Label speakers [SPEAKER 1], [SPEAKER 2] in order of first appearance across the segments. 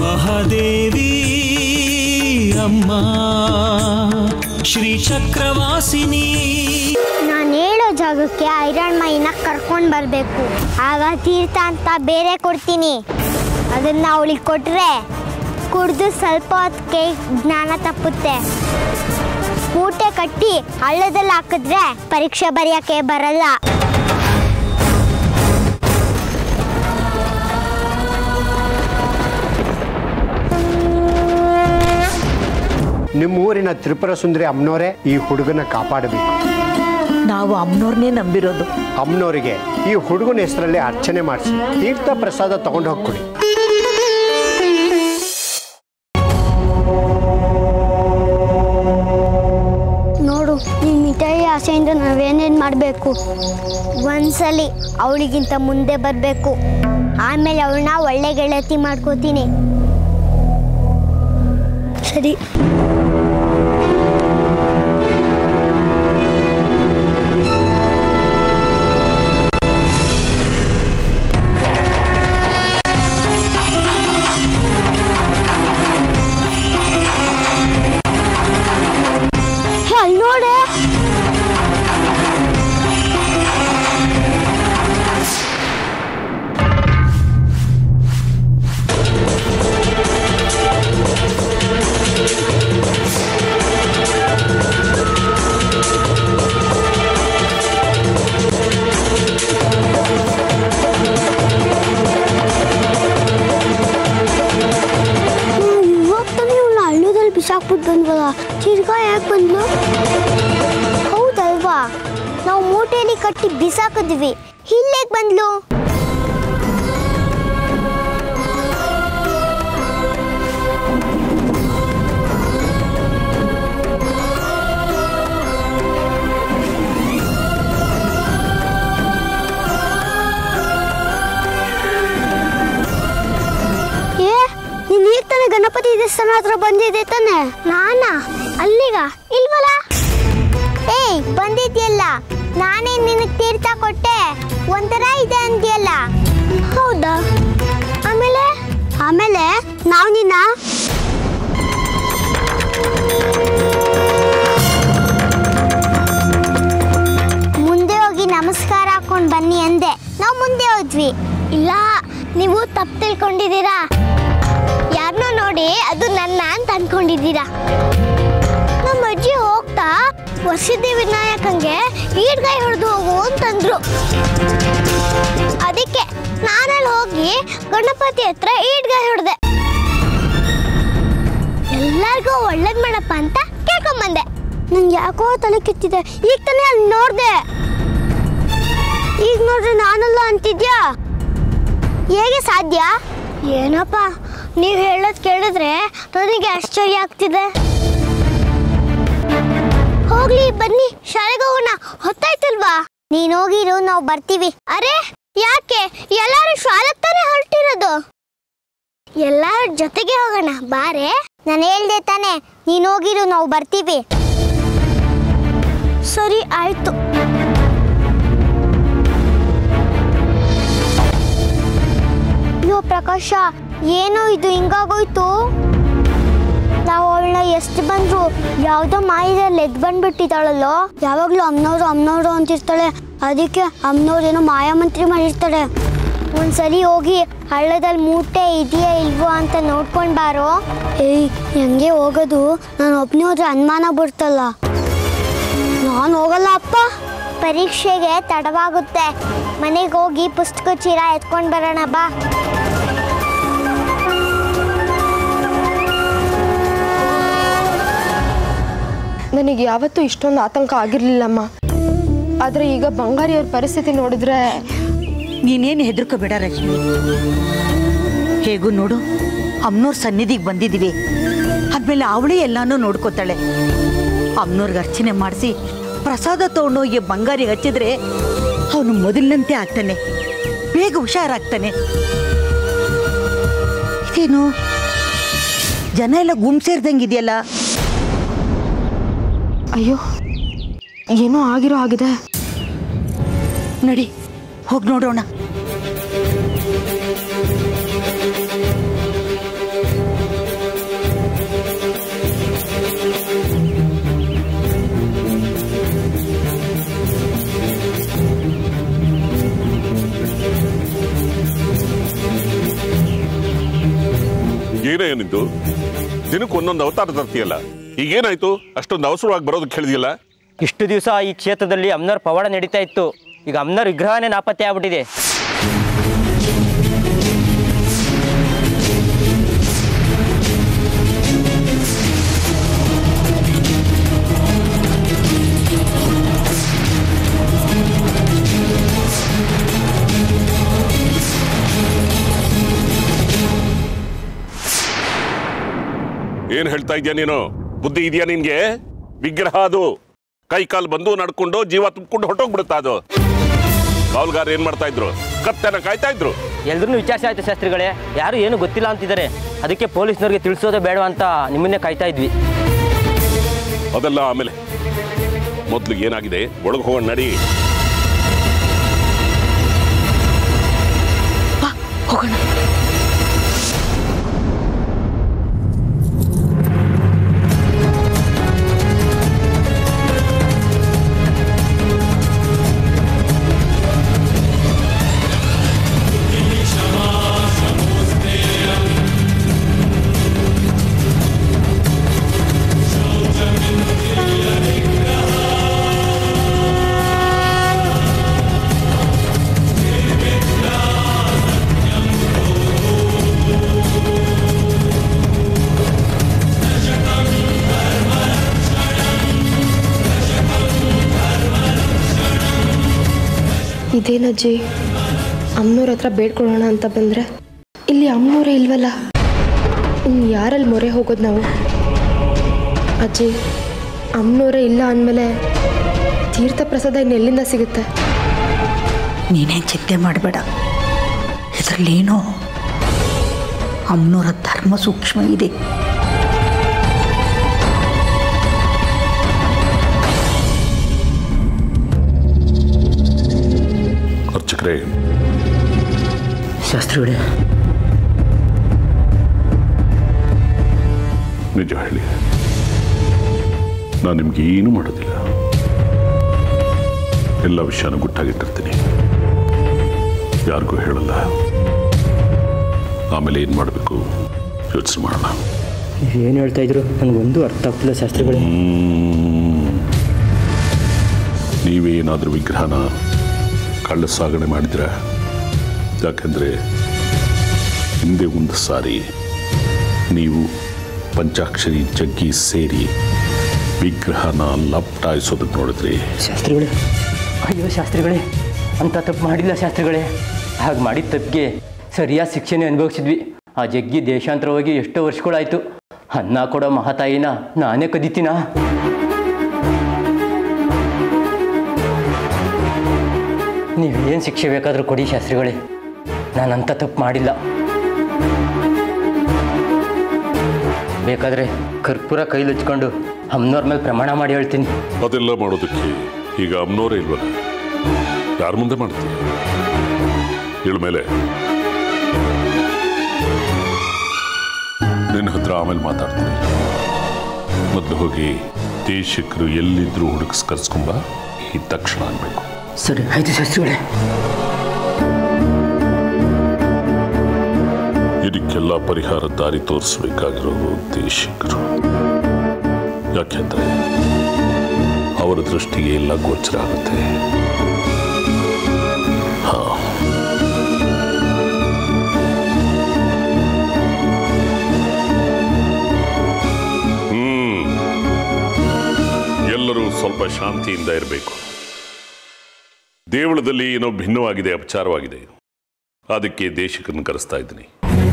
[SPEAKER 1] ಮಹಾದೇವಿ ಅಮ್ಮ ಶ್ರೀ ಚಕ್ರವಾಸಿನಿ
[SPEAKER 2] ನಾನು ಹೇಳೋ ಜಾಗಕ್ಕೆ ಐರನ್ ಮೈನ ಕರ್ಕೊಂಡು ಬರಬೇಕು ಆಗ ತೀರ್ಥ ಅಂತ ಬೇರೆ ಕೊಡ್ತೀನಿ ಅದನ್ನು ಅವಳಿಗೆ ಕೊಟ್ಟರೆ ಕುಡಿದು ಸ್ವಲ್ಪ ಹೊತ್ತಿಗೆ ಜ್ಞಾನ ತಪ್ಪುತ್ತೆ ಮೂಟೆ ಕಟ್ಟಿ ಹಳ್ಳದಲ್ಲಿ ಹಾಕಿದ್ರೆ ಪರೀಕ್ಷೆ ಬರೆಯೋಕ್ಕೆ ಬರಲ್ಲ
[SPEAKER 3] ನಿಮ್ಮ ಊರಿನ ತ್ರಿಪುರ ಸುಂದರಿ ಅಮ್ಮನವರೇ ಈ ಹುಡುಗನ ಕಾಪಾಡಬೇಕು
[SPEAKER 4] ನಾವು ಅಮ್ಮನವ್ರನ್ನೇ ನಂಬಿರೋದು
[SPEAKER 3] ಅಮ್ಮನವರಿಗೆ ಈ ಹುಡುಗನ ಹೆಸರಲ್ಲಿ ಅರ್ಚನೆ ಮಾಡಿಸಿ ತೀರ್ಥ ಪ್ರಸಾದ ತಗೊಂಡು ಹೋಗ್ಕೊಡಿ
[SPEAKER 2] ನೋಡು ನಿನ್ನ ಮಿಠಾಯಿ ಆಸೆಯಿಂದ ನಾವೇನೇನು ಮಾಡಬೇಕು ಒಂದ್ಸಲಿ ಅವಳಿಗಿಂತ ಮುಂದೆ ಬರಬೇಕು ಆಮೇಲೆ ಅವಳನ್ನ ಒಳ್ಳೆ ಗೆಳತಿ ಮಾಡ್ಕೋತೀನಿ ಸರಿ ಹೇ, ಅಲ್ಲ್ ನೋಡೆ ಇವಾಗ ತಾನೇ ಇವಳು ಹಳ್ಳದಲ್ಲಿ ಬಿಸಾಕ್ಬಿಟ್ಟು ಬಂದ್ವಲ್ಲ ತಿರ್ಗಾ ಯಾಕೆ ಬಂದ್ಲು ಹೌದಲ್ವಾ ನಾವು ಮೂಟೆಯಲ್ಲಿ ಕಟ್ಟಿ ಬಿಸಾಕಿದ್ವಿ ಇಲ್ಲೇಕ್ ಬಂದ್ಲು ಏ ನೀನ್ ಈಗ ತಾನೇ ಗಣಪತಿ ದೇವಸ್ಥಾನ ಹತ್ರ ಬಂದಿದೆ ತಾನೆ ನಾನಾ ಅಲ್ಲಿಗ ಇಲ್ವಲ್ಲ ಏಯ್ ಬಂದಿದ್ಯಲ್ಲ ನಾನೇ ನಿನಗೆ ತೀರ್ಥ ಕೊಟ್ಟೆ ಒಂಥರ ಇದೆ ಅಂದ್ಯಲ್ಲ ಹೌದಾ ಆಮೇಲೆ ಆಮೇಲೆ ನಾವು ನಿನ್ನ ಮುಂದೆ ಹೋಗಿ ನಮಸ್ಕಾರ ಹಾಕೊಂಡು ಬನ್ನಿ ಅಂದೆ ನಾವು ಮುಂದೆ ಹೋದ್ವಿ ಇಲ್ಲ ನೀವು ತಪ್ಪು ತಿಳ್ಕೊಂಡಿದ್ದೀರಾ ಯಾರನ್ನೋ ನೋಡಿ ಅದು ನನ್ನ ಅಂತ ಅನ್ಕೊಂಡಿದ್ದೀರಾ ನಮ್ಮ ಅಜ್ಜಿ ಹೋಗ್ತಾ ವರ್ಷದ ವಿನಾಯಕಂಗೆ ಈಡ್ಗಾಯಿ ಹೊಡೆದು ಹೋಗು ಅಂತಂದ್ರು ಅದಕ್ಕೆ ನಾನಲ್ಲಿ ಹೋಗಿ ಗಣಪತಿ ಹತ್ರ ಈಡ್ಗಾಯಿ ಹೊಡೆದೆ ಎಲ್ಲರಿಗೂ ಒಳ್ಳೇದ್ ಮಾಡಪ್ಪ ಅಂತ ಕೇಳ್ಕೊಂಬಂದೆ ನಂಗೆ ಯಾಕೋ ತಲೆ ಕೆತ್ತಿದೆ ಈಗ ತಾನೇ ಅಲ್ಲಿ ನೋಡ್ದೆ ಈಗ ನೋಡ್ರೆ ನಾನಲ್ಲ ಅಂತಿದ್ಯಾ ಹೇಗೆ ಸಾಧ್ಯ ಏನಪ್ಪ ನೀವು ಹೇಳೋದು ಕೇಳಿದ್ರೆ ನನಗೆ ಆಶ್ಚರ್ಯ ಆಗ್ತಿದೆ ಹೋಗ್ಲಿ ಬನ್ನಿ ಶಾಲೆಗೆ ಹೋಗೋಣ ಹೊತ್ತಾಯ್ತಲ್ವಾ ನೀನ್ ಹೋಗಿರು ನಾವು ಬರ್ತೀವಿ ಅರೆ ಯಾಕೆ ಎಲ್ಲರೂ ಶಾಲೆಗೆ ತಾನೇ ಹೊರಟಿರೋದು ಎಲ್ಲರ ಜೊತೆಗೆ ಹೋಗೋಣ ಬಾರೆ ನಾನು ಹೇಳ್ದೆ ತಾನೆ ನೀನ್ ಹೋಗಿರು ನಾವು ಬರ್ತೀವಿ ಸರಿ ಆಯ್ತು ಅಯ್ಯೋ ಪ್ರಕಾಶ ಏನೋ ಇದು ಹಿಂಗಾಗೋಯ್ತು ನಾವು ಅವಳನ್ನ ಎಷ್ಟು ಬಂದ್ರು ಯಾವುದೋ ಮಾಯದಲ್ಲಿ ಎದ್ದು ಬಂದ್ಬಿಟ್ಟಿದ್ದಾಳಲ್ಲೋ ಯಾವಾಗಲೂ ಅಮ್ಮನವ್ರು ಅಮ್ಮನವ್ರು ಅಂತಿರ್ತಾಳೆ ಅದಕ್ಕೆ ಅಮ್ಮನವ್ರು ಏನೋ ಮಾಯಾಮಂತ್ರಿ ಮಾಡಿರ್ತಾಳೆ ಒಂದ್ಸಲಿ ಹೋಗಿ ಹಳ್ಳದಲ್ಲಿ ಮೂಟೆ ಇದೆಯಾ ಇಲ್ವೋ ಅಂತ ನೋಡ್ಕೊಂಡ್ ಬಾರೋ ಏಯ್ ಹೆಂಗೆ ಹೋಗೋದು ನಾನು ಒಬ್ಬನೇ ಹೋದ್ರೆ ಅನುಮಾನ ಬಿಡ್ತಲ್ಲ ನಾನು ಹೋಗಲ್ಲ ಅಪ್ಪ ಪರೀಕ್ಷೆಗೆ ತಡವಾಗುತ್ತೆ ಮನೆಗೆ ಹೋಗಿ ಪುಸ್ತಕ ಚೀರ ಎತ್ಕೊಂಡು ಬರೋಣ ಬಾ
[SPEAKER 5] ನನಗೆ ಯಾವತ್ತೂ ಇಷ್ಟೊಂದು ಆತಂಕ ಆಗಿರಲಿಲ್ಲಮ್ಮ ಆದರೆ ಈಗ ಬಂಗಾರಿಯವ್ರ ಪರಿಸ್ಥಿತಿ ನೋಡಿದ್ರೆ
[SPEAKER 4] ನೀನೇನು ಹೆದರ್ಕೋಬೇಡ ರಶ್ಮಿ ಹೇಗೂ ನೋಡು ಅಮ್ಮನವ್ರ ಸನ್ನಿಧಿಗೆ ಬಂದಿದ್ದೀವಿ ಆದ್ಮೇಲೆ ಅವಳೇ ಎಲ್ಲಾನು ನೋಡ್ಕೋತಾಳೆ ಅಮ್ಮನವ್ರಿಗೆ ಅರ್ಚನೆ ಮಾಡಿಸಿ ಪ್ರಸಾದ ತೊಗೊಂಡೋಗಿ ಬಂಗಾರಿಗೆ ಹಚ್ಚಿದ್ರೆ ಅವನು ಮೊದಲಿನಂತೆ ಆಗ್ತಾನೆ ಬೇಗ ಹುಷಾರಾಗ್ತಾನೆ ಇದೇನು ಜನ ಎಲ್ಲ ಗುಂಪು ಸೇರ್ದಂಗಿದೆಯಲ್ಲ
[SPEAKER 5] ಅಯ್ಯೋ ಏನೋ ಆಗಿರೋ ಆಗಿದೆ
[SPEAKER 4] ನಡಿ ಹೋಗಿ ನೋಡೋಣ
[SPEAKER 6] ಏನೇ ನಿಂದು ದಿನಕ್ಕೆ ಒಂದೊಂದು ಅವತಾರ ತರ್ತೀಯಲ್ಲ ಈಗೇನಾಯ್ತು ಅಷ್ಟೊಂದು ಅವಸರವಾಗಿ ಬರೋದಕ್ಕೆ ಹೇಳಿದೆಯಲ್ಲ
[SPEAKER 7] ಇಷ್ಟು ದಿವಸ ಈ ಕ್ಷೇತ್ರದಲ್ಲಿ ಅಮ್ನವ್ರ ಪವಾಡ ನಡೀತಾ ಇತ್ತು ಈಗ ಅಮ್ನವ್ರ ವಿಗ್ರಹನೇ ನಾಪತ್ತೆ ಆಗ್ಬಿಟ್ಟಿದೆ
[SPEAKER 6] ಏನ್ ಹೇಳ್ತಾ ಇದೀಯ ನೀನು ಬುದ್ಧಿ ಇದೆಯಾ ನಿನ್ಗೆ ವಿಗ್ರಹ ಅದು ಕೈ ಕಾಲು ಬಂದು ನಡ್ಕೊಂಡು ಜೀವ ತುಂಬಿಕೊಂಡು ಹೊಟ್ಟೋಗ್ಬಿಡುತ್ತಾ ಅದು ಕಾವಲ್ಗಾರ ಏನ್ ಮಾಡ್ತಾ ಇದ್ರು ಕತ್ತನ ಕಾಯ್ತಾ ಇದ್ರು
[SPEAKER 7] ಎಲ್ರೂ ವಿಚಾರಿಸಿ ಆಯ್ತು ಶಾಸ್ತ್ರಿಗಳೇ ಯಾರು ಏನು ಗೊತ್ತಿಲ್ಲ ಅಂತಿದ್ದಾರೆ ಅದಕ್ಕೆ ಪೊಲೀಸ್ನವ್ರಿಗೆ ತಿಳಿಸೋದೇ ಬೇಡ ಅಂತ ನಿಮ್ಮನ್ನೇ ಕಾಯ್ತಾ ಇದ್ವಿ
[SPEAKER 6] ಅದೆಲ್ಲ ಆಮೇಲೆ ಮೊದ್ಲು ಏನಾಗಿದೆ ಒಳಗೆ ಹೋಗೋಣ ನಡಿ
[SPEAKER 4] ಬಾ ಹೋಗೋಣ
[SPEAKER 5] ಇದೇನಜ್ಜಿ ಅಮ್ಮನವ್ರ ಹತ್ರ ಬೇಡ್ಕೊಳ್ಳೋಣ ಅಂತ ಬಂದ್ರೆ ಇಲ್ಲಿ ಅಮ್ಮನವರೇ ಇಲ್ವಲ್ಲ ಇನ್ನು ಯಾರಲ್ಲಿ ಮೊರೆ ಹೋಗೋದು ನಾವು ಅಜ್ಜಿ ಅಮ್ಮನವರೇ ಇಲ್ಲ ಅಂದಮೇಲೆ ತೀರ್ಥ ಪ್ರಸಾದ ಇನ್ನು ಎಲ್ಲಿಂದ ಸಿಗುತ್ತೆ
[SPEAKER 4] ನೀನೇನು ಚಿಂತೆ ಮಾಡಬೇಡ ಇದರಲ್ಲೇನೋ ಅಮ್ಮನವರ ಧರ್ಮ ಸೂಕ್ಷ್ಮ ಇದೆ
[SPEAKER 6] ಅರ್ಚಕರೇ
[SPEAKER 7] ಶಾಸ್ತ್ರಿಗಳೇ
[SPEAKER 6] ನಿಜ ಹೇಳಿ ನಾನು ನಿಮ್ಗೆ ಏನು ಮಾಡೋದಿಲ್ಲ ಎಲ್ಲ ವಿಷಯನೂ ಗುಟ್ಟಾಗಿಟ್ಟಿರ್ತೀನಿ ಯಾರಿಗೂ ಹೇಳಲ್ಲ ಆಮೇಲೆ ಏನು ಮಾಡಬೇಕು ಯೋಚನೆ ಮಾಡೋಣ
[SPEAKER 7] ಏನು ಹೇಳ್ತಾ ಇದ್ರು ನನಗೊಂದು ಅರ್ಥ ಆಗ್ತಿಲ್ಲ ಶಾಸ್ತ್ರಿಗಳೇ
[SPEAKER 6] ನೀವೇನಾದರೂ ವಿಗ್ರಹನ ಕಳ್ಳ ಸಾಗಣೆ ಮಾಡಿದ್ರ ಯಾಕಂದರೆ ಹಿಂದೆ ಒಂದು ಸಾರಿ ನೀವು ಪಂಚಾಕ್ಷರಿ ಜಗ್ಗಿ ಸೇರಿ ವಿಗ್ರಹನ ಲಪ್ಟಾಯಿಸೋದಕ್ಕೆ ನೋಡಿದ್ರಿ
[SPEAKER 7] ಶಾಸ್ತ್ರಿಗಳೇ ಅಯ್ಯೋ ಶಾಸ್ತ್ರಿಗಳೇ ಅಂತ ತಪ್ಪು ಮಾಡಿಲ್ಲ ಶಾಸ್ತ್ರಿಗಳೇ ಹಾಗೆ ಮಾಡಿದ ತಪ್ಪಿಗೆ ಸರಿಯಾದ ಶಿಕ್ಷೆನೇ ಅನುಭವಿಸಿದ್ವಿ ಆ ಜಗ್ಗಿ ದೇಶಾಂತರ ಹೋಗಿ ಎಷ್ಟೋ ವರ್ಷಗಳಾಯ್ತು ಅನ್ನ ಕೊಡೋ ಮಹಾತಾಯಿನ ನಾನೇ ಕದಿತೀನಾ ನೀವೇನು ಶಿಕ್ಷೆ ಬೇಕಾದರೂ ಕೊಡಿ ಶಾಸ್ತ್ರಿಗಳೇ ನಾನಂತ ತಪ್ಪು ಮಾಡಿಲ್ಲ ಬೇಕಾದರೆ ಕರ್ಪೂರ ಕೈಲಿ ಹಚ್ಕೊಂಡು ಅಮ್ಮನವ್ರ ಮೇಲೆ ಪ್ರಮಾಣ ಮಾಡಿ ಹೇಳ್ತೀನಿ
[SPEAKER 6] ಅದೆಲ್ಲ ಮಾಡೋದಕ್ಕೆ ಈಗ ಅಮ್ಮನವರೇ ಇಲ್ವಲ್ಲ ಯಾರ ಮುಂದೆ ಮಾಡ್ತೀವಿ ಇಳ ಮೇಲೆ ನಿನ್ನ ಹತ್ರ ಆಮೇಲೆ ಮಾತಾಡ್ತೀನಿ ಮೊದಲು ಹೋಗಿ ದೇಶಕರು ಎಲ್ಲಿದ್ರು ಹುಡುಕ್ಸ್ ಕರ್ಸ್ಕೊಂಬ ಈ ತಕ್ಷಣ ಅನ್ಬೇಕು
[SPEAKER 7] ಸರಿ ಆಯ್ತು ಶಾಸ್ತ್ರಿಗಳೇ
[SPEAKER 6] ಇದಕ್ಕೆಲ್ಲ ಪರಿಹಾರ ದಾರಿ ತೋರಿಸ್ಬೇಕಾಗಿರೋರು ದೇಶಿಕರು ಯಾಕೆಂದ್ರೆ ಅವರ ದೃಷ್ಟಿಗೆ ಎಲ್ಲ ಗೋಚರ ಆಗುತ್ತೆ ಹಾ ಹ್ಮ್ ಎಲ್ಲರೂ ಸ್ವಲ್ಪ ಶಾಂತಿಯಿಂದ ಇರಬೇಕು ದೇವಳದಲ್ಲಿ ಏನೋ ಭಿನ್ನವಾಗಿದೆ ಅಪಚಾರವಾಗಿದೆ ಅದಕ್ಕೆ ದೇಶಿಕರನ್ನು ಕರೆಸ್ತಾ ಇದ್ದೀನಿ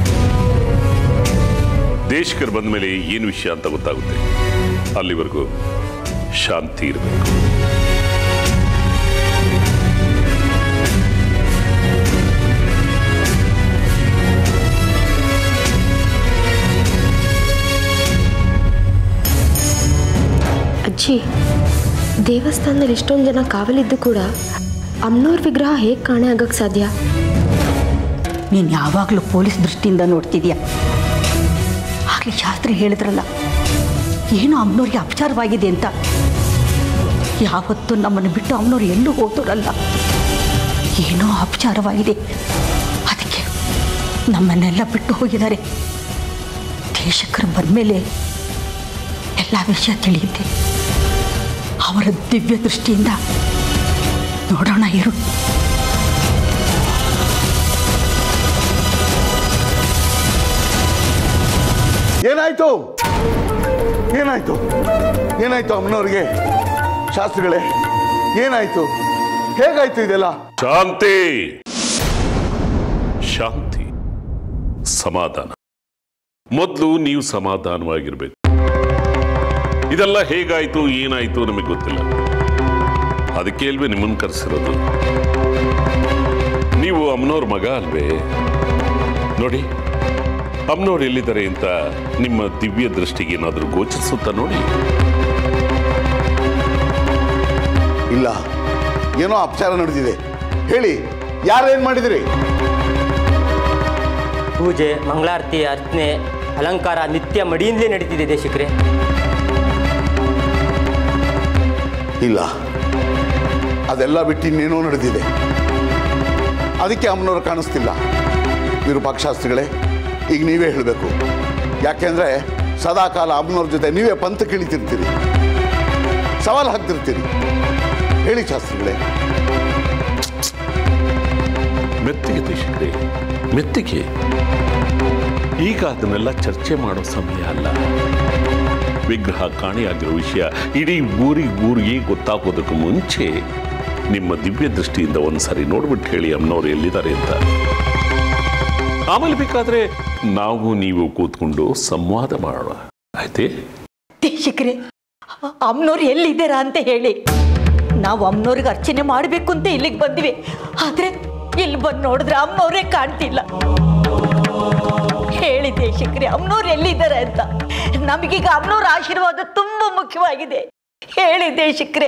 [SPEAKER 6] ದೇಶಿಕರು ಬಂದ ಮೇಲೆ ಏನು ವಿಷಯ ಅಂತ ಗೊತ್ತಾಗುತ್ತೆ ಅಲ್ಲಿವರೆಗೂ ಶಾಂತಿ ಇರಬೇಕು
[SPEAKER 5] ಅಜ್ಜಿ ದೇವಸ್ಥಾನದಲ್ಲಿ ಇಷ್ಟೊಂದು ಜನ ಕಾವಲಿದ್ದು ಕೂಡ ಅಮ್ಮನವ್ರ ವಿಗ್ರಹ ಹೇಗೆ ಕಾಣೆ ಆಗಕ್ಕೆ ಸಾಧ್ಯ
[SPEAKER 4] ನೀನು ಯಾವಾಗಲೂ ಪೊಲೀಸ್ ದೃಷ್ಟಿಯಿಂದ ನೋಡ್ತಿದ್ಯಾ ಆಗಲೇ ಶಾಸ್ತ್ರಿ ಹೇಳಿದ್ರಲ್ಲ ಏನೋ ಅಮ್ಮನವ್ರಿಗೆ ಅಪಚಾರವಾಗಿದೆ ಅಂತ ಯಾವತ್ತೂ ನಮ್ಮನ್ನು ಬಿಟ್ಟು ಅಮ್ಮನವ್ರು ಎಲ್ಲೂ ಹೋಗ್ತಾರಲ್ಲ ಏನೋ ಅಪಚಾರವಾಗಿದೆ ಅದಕ್ಕೆ ನಮ್ಮನ್ನೆಲ್ಲ ಬಿಟ್ಟು ಹೋಗಿದ್ದಾರೆ ದೇಶಕರು ಬಂದಮೇಲೆ ಎಲ್ಲ ವಿಷಯ ತಿಳಿಯುತ್ತೆ ಅವರ ದಿವ್ಯ ದೃಷ್ಟಿಯಿಂದ ನೋಡೋಣ ಇರು
[SPEAKER 8] ಏನಾಯ್ತು ಏನಾಯ್ತು ಏನಾಯ್ತು ಅಮ್ಮನವ್ರಿಗೆ ಶಾಸ್ತ್ರಿಗಳೇ ಏನಾಯ್ತು ಹೇಗಾಯ್ತು ಇದೆಲ್ಲ
[SPEAKER 6] ಶಾಂತಿ ಶಾಂತಿ ಸಮಾಧಾನ ಮೊದಲು ನೀವು ಸಮಾಧಾನವಾಗಿರ್ಬೇಕು ಇದೆಲ್ಲ ಹೇಗಾಯ್ತು ಏನಾಯ್ತು ನಮಗೆ ಗೊತ್ತಿಲ್ಲ ಅದಕ್ಕೆ ಅಲ್ವೇ ನಿಮ್ಮನ್ನು ಕರೆಸಿರೋದು ನೀವು ಅಮ್ಮನವ್ರ ಮಗ ಅಲ್ವೇ ನೋಡಿ ಅಮ್ಮನವ್ರು ಎಲ್ಲಿದ್ದಾರೆ ಅಂತ ನಿಮ್ಮ ದಿವ್ಯ ದೃಷ್ಟಿಗೆ ಏನಾದರೂ ಗೋಚರಿಸುತ್ತಾ ನೋಡಿ
[SPEAKER 8] ಇಲ್ಲ ಏನೋ ಅಪಚಾರ ನಡೆದಿದೆ ಹೇಳಿ ಯಾರೇನ್ ಮಾಡಿದಿರಿ
[SPEAKER 7] ಪೂಜೆ ಮಂಗಳಾರತಿ ಅರ್ಚನೆ ಅಲಂಕಾರ ನಿತ್ಯ ಮಡಿಯಿಂದಲೇ ನಡೀತಿದೆ ದೇಶಕ್ರೆ
[SPEAKER 8] ಇಲ್ಲ ಅದೆಲ್ಲ ಬಿಟ್ಟು ಇನ್ನೇನೋ ನಡೆದಿದೆ ಅದಕ್ಕೆ ಅಮ್ಮನವ್ರು ಕಾಣಿಸ್ತಿಲ್ಲ ವಿರೂಪಾಕ್ಷಾಸ್ತ್ರಿಗಳೇ ಈಗ ನೀವೇ ಹೇಳಬೇಕು ಯಾಕೆಂದ್ರೆ ಸದಾ ಕಾಲ ಅಮ್ಮನವ್ರ ಜೊತೆ ನೀವೇ ಪಂಥ ಕೇಳಿತಿರ್ತೀರಿ ಸವಾಲು ಹಾಕ್ತಿರ್ತೀರಿ ಹೇಳಿ ಶಾಸ್ತ್ರಿಗಳೇ
[SPEAKER 6] ಮೆತ್ತಿಗೆ ದೇಶಕ್ರೆ ಮೆತ್ತಿಗೆ ಈಗ ಅದನ್ನೆಲ್ಲ ಚರ್ಚೆ ಮಾಡೋ ಸಮಯ ಅಲ್ಲ ವಿಗ್ರಹ ಕಾಣೆಯಾಗಿರೋ ವಿಷಯ ಇಡೀ ಊರಿಗೆ ಊರಿಗೆ ಗೊತ್ತಾಗೋದಕ್ಕೂ ಮುಂಚೆ ನಿಮ್ಮ ದಿವ್ಯ ದೃಷ್ಟಿಯಿಂದ ಒಂದ್ಸರಿ ನೋಡ್ಬಿಟ್ಟು ಹೇಳಿ ಅಮ್ಮನವ್ರು ಎಲ್ಲಿದ್ದಾರೆ ಅಂತ ಆಮೇಲೆ ಬೇಕಾದ್ರೆ ನಾವು ನೀವು ಕೂತ್ಕೊಂಡು ಸಂವಾದ ಮಾಡೋಣ ಆಯ್ತೇ
[SPEAKER 4] ದೇಶಕರೇ ಅಮ್ಮನವ್ರು ಎಲ್ಲಿದ್ದೀರಾ ಅಂತ ಹೇಳಿ ನಾವು ಅಮ್ಮನವ್ರಿಗೆ ಅರ್ಚನೆ ಮಾಡಬೇಕು ಅಂತ ಇಲ್ಲಿಗೆ ಬಂದ್ವಿ ಆದ್ರೆ ಇಲ್ಲಿ ಬಂದು ನೋಡಿದ್ರೆ ಅಮ್ಮನವರೇ ಕಾಣ್ತಿಲ್ಲ ಹೇಳಿ ದೇಶಕ್ರೆ ಅಮ್ಮನವ್ರು ಎಲ್ಲಿದ್ದಾರೆ ಅಂತ ನಮಗೀಗ ಅಮ್ಮನವ್ರ ಆಶೀರ್ವಾದ ತುಂಬಾ ಮುಖ್ಯವಾಗಿದೆ ಹೇಳಿ ದೇಶಕ್ರೆ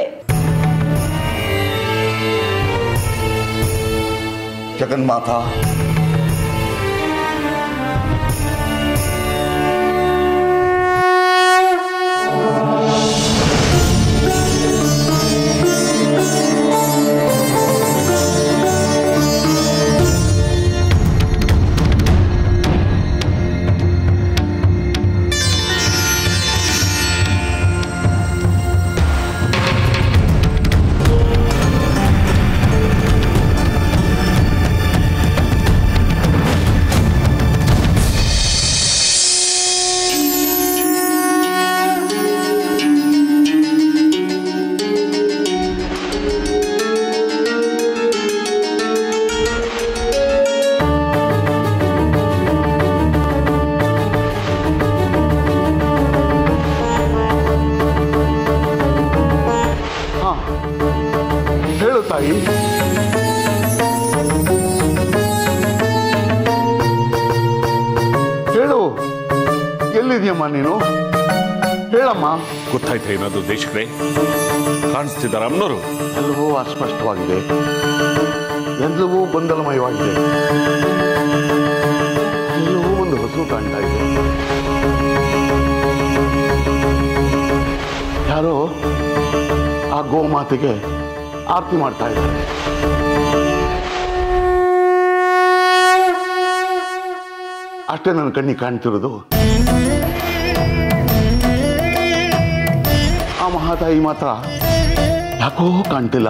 [SPEAKER 8] ಜಗನ್ಮಾತ ಹಾ ಹೇಳು ತಾಯಿ ಹೇಳು ಎಲ್ಲಿದೆಯಮ್ಮ ನೀನು ಹೇಳಮ್ಮ
[SPEAKER 6] ಗೊತ್ತಾಯ್ತಾ ಏನಾದ್ರು ದೇಶಕ್ರೆ ಕಾಣಿಸ್ತಿದಾರ ಅಮ್ಮನವರು
[SPEAKER 8] ಎಲ್ಲವೂ ಅಸ್ಪಷ್ಟವಾಗಿದೆ ಎಲ್ಲವೂ ಗೊಂದಲಮಯವಾಗಿದೆ ಎಲ್ಲವೂ ಒಂದು ಹಸು ಕಾಣ್ತಾ ಇದೆ ಯಾರೋ ಆ ಗೋಮಾತೆಗೆ ಆರತಿ ಮಾಡ್ತಾ ಇದ್ದಾರೆ ಅಷ್ಟೇ ನನ್ನ ಕಣ್ಣಿಗೆ ಕಾಣ್ತಿರೋದು ಆ ಮಹಾತಾಯಿ ಮಾತ್ರ ಯಾಕೋ ಕಾಣ್ತಿಲ್ಲ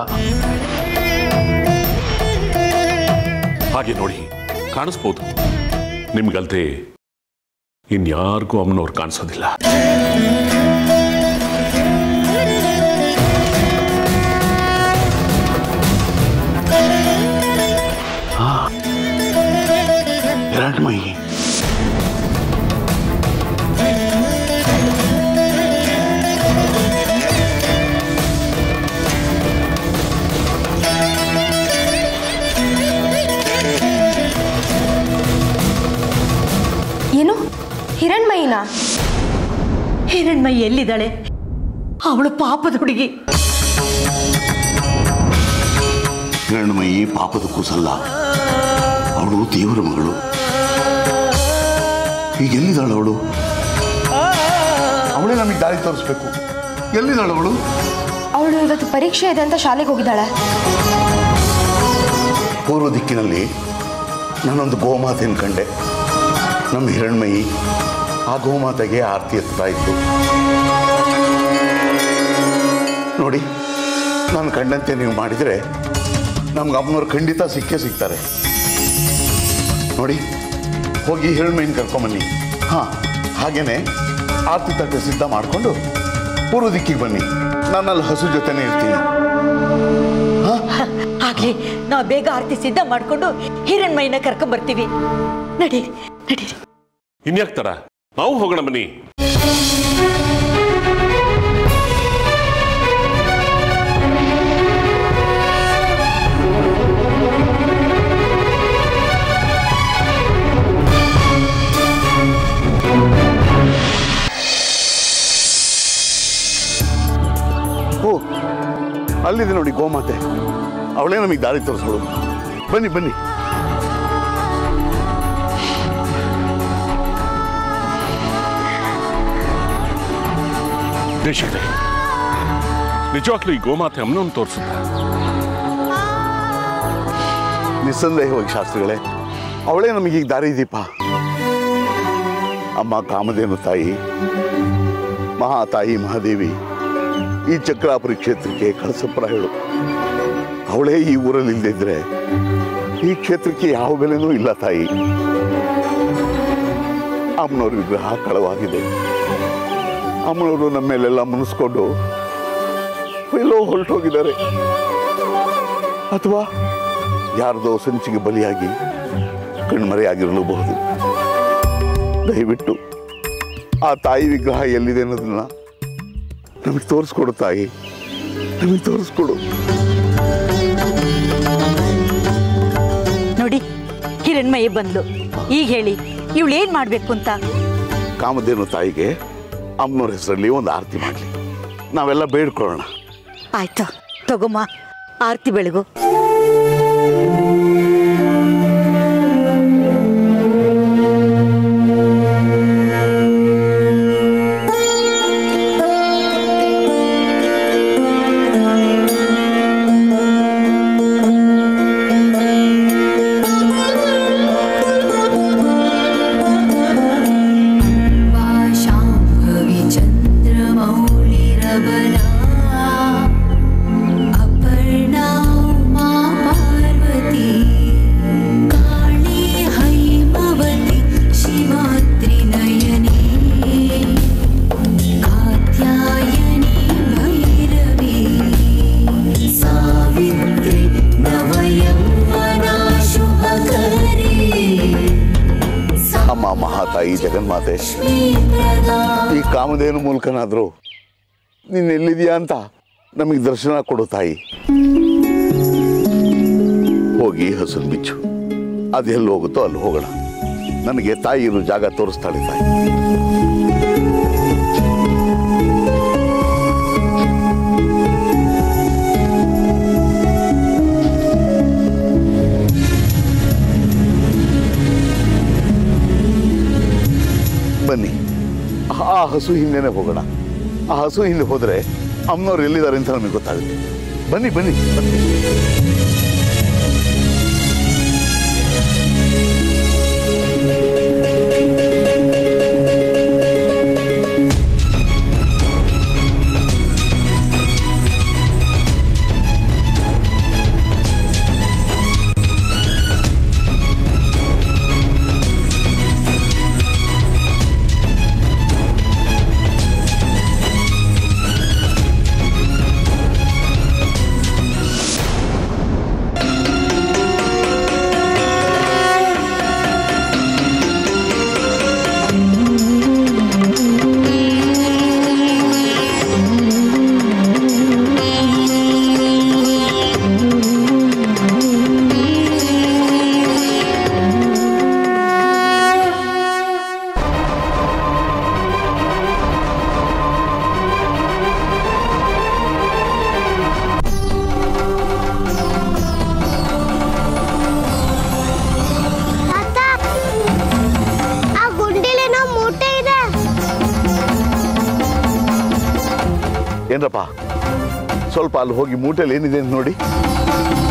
[SPEAKER 6] ಹಾಗೆ ನೋಡಿ ಕಾಣಿಸ್ಬೋದು ನಿಮ್ಗಲ್ದೆ ಇನ್ಯಾರಿಗೂ ಅಮ್ಮನವ್ರು ಕಾಣಿಸೋದಿಲ್ಲ
[SPEAKER 8] ಹಿರಣ್ಮಯಿ
[SPEAKER 5] ಏನು ಹಿರಣ್ಮಯಿನಾ
[SPEAKER 4] ಹಿರಣ್ಮಯಿ ಎಲ್ಲಿದ್ದಾಳೆ ಅವಳು ಪಾಪದ ಹುಡುಗಿ
[SPEAKER 8] ಹಿರಣ್ಮಯಿ ಪಾಪದ ಕೂಸಲ್ಲ ಅವಳು ದೇವರ ಮಗಳು ಈಗ ಎಲ್ಲಿದ್ದಾಳು ಅವಳು ಅವಳೇ ನಮಗೆ ದಾರಿ ತೋರಿಸ್ಬೇಕು ಎಲ್ಲಿದ್ದಾಳು ಅವಳು
[SPEAKER 5] ಅವಳು ಇವತ್ತು ಪರೀಕ್ಷೆ ಇದೆ ಅಂತ ಶಾಲೆಗೆ ಹೋಗಿದ್ದಾಳೆ
[SPEAKER 8] ಪೂರ್ವ ದಿಕ್ಕಿನಲ್ಲಿ ನಾನೊಂದು ಗೋಮಾತೆಯನ್ನು ಕಂಡೆ ನಮ್ಮ ಹಿರಣ್ಮಯಿ ಆ ಗೋಮಾತೆಗೆ ಆರತಿ ಎತ್ತಾ ಇತ್ತು ನೋಡಿ ನಾನು ಕಂಡಂತೆ ನೀವು ಮಾಡಿದರೆ ನಮ್ಗೆ ಅಮ್ಮನವ್ರು ಖಂಡಿತ ಸಿಕ್ಕೇ ಸಿಗ್ತಾರೆ ನೋಡಿ ಹೋಗಿ ಹಿರಣ್ಮೈನ್ ಕರ್ಕೊಂಬನ್ನಿ ಹಾಂ ಹಾಗೇನೆ ಆರತಿ ತಟ್ಟೆ ಸಿದ್ಧ ಮಾಡಿಕೊಂಡು ಪೂರ್ವ ದಿಕ್ಕಿಗೆ ಬನ್ನಿ ನಾನಲ್ಲಿ ಹಸು ಜೊತೆನೇ ಇರ್ತೀನಿ
[SPEAKER 4] ಆಗ್ಲಿ ನಾವು ಬೇಗ ಆರತಿ ಸಿದ್ಧ ಮಾಡ್ಕೊಂಡು ಹಿರಣ್ಮೈನ ಕರ್ಕೊಂಡ್ ಬರ್ತೀವಿ ನಡಿ ನಡಿ
[SPEAKER 6] ಇನ್ಯಾಕ್ ತರ ನಾವು ಹೋಗೋಣ ಬನ್ನಿ
[SPEAKER 8] ಓ ಅಲ್ಲಿದೆ ನೋಡಿ ಗೋಮಾತೆ ಅವಳೇ ನಮಗೆ ದಾರಿ ತೋರಿಸೋಳು ಬನ್ನಿ ಬನ್ನಿ
[SPEAKER 6] ದೇಶಕ್ಕೆ ನಿಜವಾಗ್ಲೂ ಈ ಗೋಮಾತೆ ಅಮ್ಮನನ್ನು ತೋರಿಸುತ್ತ
[SPEAKER 8] ನಿಸ್ಸಂದೇಹವಾಗಿ ಶಾಸ್ತ್ರಿಗಳೇ ಅವಳೇ ನಮಗೆ ಈಗ ದಾರಿ ದೀಪ ಅಮ್ಮ ಕಾಮಧೇನು ತಾಯಿ ಮಹಾತಾಯಿ ಮಹಾದೇವಿ ಈ ಚಕ್ರಾಪುರಿ ಕ್ಷೇತ್ರಕ್ಕೆ ಕಳಸಪ್ರಾಯಳು ಅವಳೇ ಈ ಊರಲ್ಲಿ ಇಲ್ಲದಿದ್ರೆ ಈ ಕ್ಷೇತ್ರಕ್ಕೆ ಯಾವ ಬೆಲೆನೂ ಇಲ್ಲ ತಾಯಿ ಅಮ್ಮನವ್ರ ವಿಗ್ರಹ ಕಳವಾಗಿದೆ ಅಮ್ಮನವರು ನಮ್ಮ ಮೇಲೆಲ್ಲ ಮುನಿಸ್ಕೊಂಡು ಎಲ್ಲೋ ಹೊರಟೋಗಿದ್ದಾರೆ ಅಥವಾ ಯಾರದೋ ಸಂಚಿಗೆ ಬಲಿಯಾಗಿ ಕಣ್ಮರೆಯಾಗಿರಲೂಬಹುದು ದಯವಿಟ್ಟು ಆ ತಾಯಿ ವಿಗ್ರಹ ಎಲ್ಲಿದೆ ಅನ್ನೋದನ್ನ ನಮಗೆ ತೋರಿಸ್ಕೊಡು ತಾಯಿ ನಮಗೆ ತೋರಿಸ್ಕೊಡು
[SPEAKER 4] ನೋಡಿ ಹಿರಣ್ಮಯ್ಯ ಬಂದ್ಲು ಈಗ ಹೇಳಿ ಇವಳು ಏನ್ ಮಾಡ್ಬೇಕು ಅಂತ
[SPEAKER 8] ಕಾಮಧೇನು ತಾಯಿಗೆ ಅಮ್ಮನವ್ರ ಹೆಸರಲ್ಲಿ ಒಂದು ಆರತಿ ಮಾಡಲಿ ನಾವೆಲ್ಲ ಬೇಡ್ಕೊಳ್ಳೋಣ
[SPEAKER 4] ಆಯ್ತು ತಗೊಮ್ಮ ಆರತಿ ಬೆಳಗು
[SPEAKER 9] शाम्भवी चन्द्रमौलिरबला अपर्णा मा पार्वती काली हैमवती शिवात्रिनयनी कात्यायनी भैरवी सावित्री नवयौवना शुभकरी
[SPEAKER 8] ಅಮ್ಮ ಮಹಾತಾಯಿ ಜಗನ್ಮಾತೆ ಈ ಕಾಮಧೇನು ಮೂಲಕನಾದರೂ ನೀನು ಎಲ್ಲಿದೆಯಾ ಅಂತ ನಮಗೆ ದರ್ಶನ ಕೊಡು ತಾಯಿ ಹೋಗಿ ಹಸುರು ಬಿಚ್ಚು ಅದೆಲ್ಲಿ ಹೋಗುತ್ತೋ ಅಲ್ಲಿ ಹೋಗೋಣ ನನಗೆ ತಾಯಿ ಇರೋ ಜಾಗ ತೋರಿಸ್ತಾಳೆ ತಾಯಿ ಬನ್ನಿ ಆ ಹಸು ಹಿಂದೆನೆ ಹೋಗೋಣ ಆ ಹಸು ಹಿಂದೆ ಹೋದ್ರೆ ಅಮ್ಮನವ್ರು ಎಲ್ಲಿದ್ದಾರೆ ಅಂತ ನಮಗೆ ಗೊತ್ತಾಗುತ್ತೆ ಬನ್ನಿ ಬನ್ನಿ ಬನ್ನಿ
[SPEAKER 2] ತಾತ ಆ ಗುಂಡಿಲೇನೋ ಮೂಟೆ ಇದೆ
[SPEAKER 8] ಏನ್ರಪ್ಪ ಸ್ವಲ್ಪ ಅಲ್ಲಿ ಹೋಗಿ ಮೂಟೆಯಲ್ಲಿ ಏನಿದೆ ಅಂತ ನೋಡಿ